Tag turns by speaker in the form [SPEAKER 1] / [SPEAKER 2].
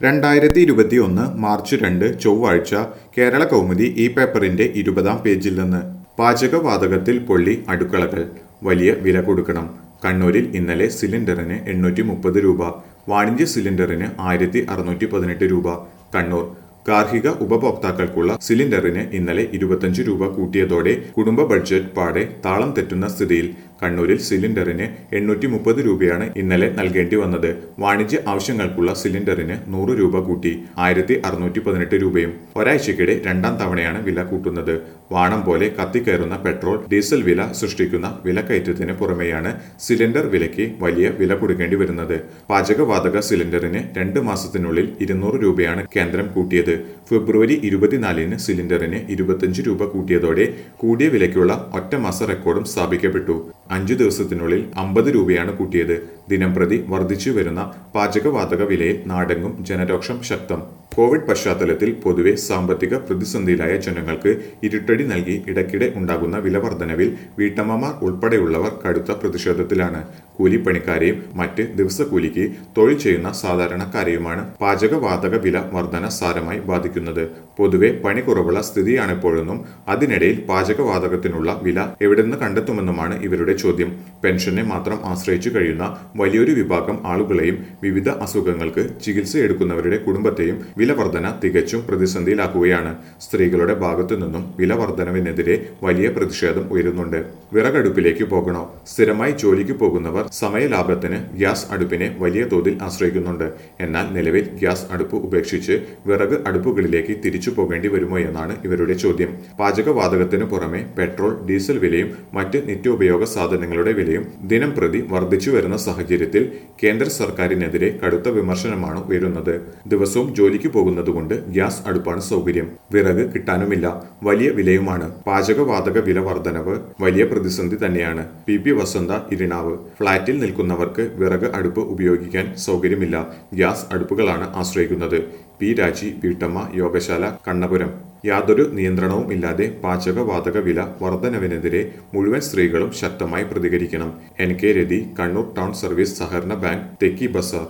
[SPEAKER 1] രണ്ടായിരത്തി ഇരുപത്തി ഒന്ന് മാർച്ച് രണ്ട് ചൊവ്വാഴ്ച കേരള കൗമുദി ഈ പേപ്പറിന്റെ ഇരുപതാം പേജിൽ നിന്ന് പാചകവാതകത്തിൽ പൊള്ളി അടുക്കളകൾ വലിയ വില കൊടുക്കണം കണ്ണൂരിൽ ഇന്നലെ സിലിണ്ടറിന് എണ്ണൂറ്റി മുപ്പത് രൂപ വാണിജ്യ സിലിണ്ടറിന് ആയിരത്തി അറുന്നൂറ്റി പതിനെട്ട് രൂപ കണ്ണൂർ ഗാർഹിക ഉപഭോക്താക്കൾക്കുള്ള സിലിണ്ടറിന് ഇന്നലെ ഇരുപത്തഞ്ച് രൂപ കൂട്ടിയതോടെ കുടുംബ ബഡ്ജറ്റ് പാടെ താളം തെറ്റുന്ന സ്ഥിതിയിൽ കണ്ണൂരിൽ സിലിണ്ടറിന് എണ്ണൂറ്റി മുപ്പത് രൂപയാണ് ഇന്നലെ നൽകേണ്ടി വന്നത് വാണിജ്യ ആവശ്യങ്ങൾക്കുള്ള സിലിണ്ടറിന് നൂറ് രൂപ കൂട്ടി ആയിരത്തി അറുന്നൂറ്റി പതിനെട്ട് രൂപയും ഒരാഴ്ചക്കിടെ രണ്ടാം തവണയാണ് വില കൂട്ടുന്നത് വാണം പോലെ കത്തിക്കയറുന്ന പെട്രോൾ ഡീസൽ വില സൃഷ്ടിക്കുന്ന വിലക്കയറ്റത്തിന് പുറമെയാണ് സിലിണ്ടർ വിലയ്ക്ക് വലിയ വില കൊടുക്കേണ്ടി വരുന്നത് പാചകവാതക സിലിണ്ടറിന് രണ്ട് മാസത്തിനുള്ളിൽ ഇരുന്നൂറ് രൂപയാണ് കേന്ദ്രം കൂട്ടിയത് ഫെബ്രുവരി ഇരുപത്തിനാലിന് സിലിണ്ടറിന് ഇരുപത്തഞ്ച് രൂപ കൂട്ടിയതോടെ കൂടിയ വിലയ്ക്കുള്ള ഒറ്റമാസ റെക്കോർഡും സ്ഥാപിക്കപ്പെട്ടു അഞ്ചു ദിവസത്തിനുള്ളിൽ അമ്പത് രൂപയാണ് കൂട്ടിയത് ദിനംപ്രതി വർദ്ധിച്ചു വരുന്ന പാചകവാതക വിലയിൽ നാടെങ്ങും ജനരോക്ഷം ശക്തം കോവിഡ് പശ്ചാത്തലത്തിൽ പൊതുവെ സാമ്പത്തിക പ്രതിസന്ധിയിലായ ജനങ്ങൾക്ക് ഇരുട്ടടി നൽകി ഇടയ്ക്കിടെ ഉണ്ടാകുന്ന വില വർധനവിൽ വീട്ടമ്മമാർ ഉൾപ്പെടെയുള്ളവർ കടുത്ത പ്രതിഷേധത്തിലാണ് കൂലിപ്പണിക്കാരെയും മറ്റ് ദിവസക്കൂലിക്ക് തൊഴിൽ ചെയ്യുന്ന സാധാരണക്കാരെയുമാണ് പാചകവാതക വില വർധന സാരമായി ബാധിക്കുന്നത് പൊതുവെ പണി കുറവുള്ള സ്ഥിതിയാണിപ്പോഴെന്നും അതിനിടയിൽ പാചകവാതകത്തിനുള്ള വില എവിടെ നിന്ന് കണ്ടെത്തുമെന്നുമാണ് ഇവരുടെ ചോദ്യം പെൻഷനെ മാത്രം ആശ്രയിച്ചു കഴിയുന്ന വലിയൊരു വിഭാഗം ആളുകളെയും വിവിധ അസുഖങ്ങൾക്ക് ചികിത്സയെടുക്കുന്നവരുടെ കുടുംബത്തെയും വില വർധന തികച്ചും പ്രതിസന്ധിയിലാക്കുകയാണ് സ്ത്രീകളുടെ ഭാഗത്തു നിന്നും വില വർധനവിനെതിരെ വലിയ പ്രതിഷേധം ഉയരുന്നുണ്ട് വിറകടുപ്പിലേക്ക് പോകണോ സ്ഥിരമായി ജോലിക്ക് പോകുന്നവർ സമയലാഭത്തിന് ഗ്യാസ് അടുപ്പിനെ വലിയ തോതിൽ ആശ്രയിക്കുന്നുണ്ട് എന്നാൽ നിലവിൽ ഗ്യാസ് അടുപ്പ് ഉപേക്ഷിച്ച് വിറക് അടുപ്പുകളിലേക്ക് തിരിച്ചു പോകേണ്ടി വരുമോ എന്നാണ് ഇവരുടെ ചോദ്യം പാചകവാതകത്തിന് പുറമെ പെട്രോൾ ഡീസൽ വിലയും മറ്റ് നിത്യോപയോഗ സാധനങ്ങളുടെ വിലയും ദിനം പ്രതി വർദ്ധിച്ചു വരുന്ന സാഹചര്യത്തിൽ കേന്ദ്ര സർക്കാരിനെതിരെ കടുത്ത വിമർശനമാണ് ഉയരുന്നത് ദിവസവും ജോലിക്ക് പോകുന്നതുകൊണ്ട് ഗ്യാസ് അടുപ്പാണ് സൗകര്യം വിറക് കിട്ടാനുമില്ല വലിയ വിലയുമാണ് പാചകവാതക വില വർധനവ് വലിയ പ്രതിസന്ധി തന്നെയാണ് പി പി വസന്ത ഇരിണാവ് ഫ്ളാറ്റിൽ നിൽക്കുന്നവർക്ക് വിറക് അടുപ്പ് ഉപയോഗിക്കാൻ സൗകര്യമില്ല ഗ്യാസ് അടുപ്പുകളാണ് ആശ്രയിക്കുന്നത് പി രാജി വീട്ടമ്മ യോഗശാല കണ്ണപുരം യാതൊരു നിയന്ത്രണവും ഇല്ലാതെ പാചകവാതക വില വർധനവിനെതിരെ മുഴുവൻ സ്ത്രീകളും ശക്തമായി പ്രതികരിക്കണം N K Rathi Kannur town service സഹകരണ ബാങ്ക് തെക്കി ബസാർ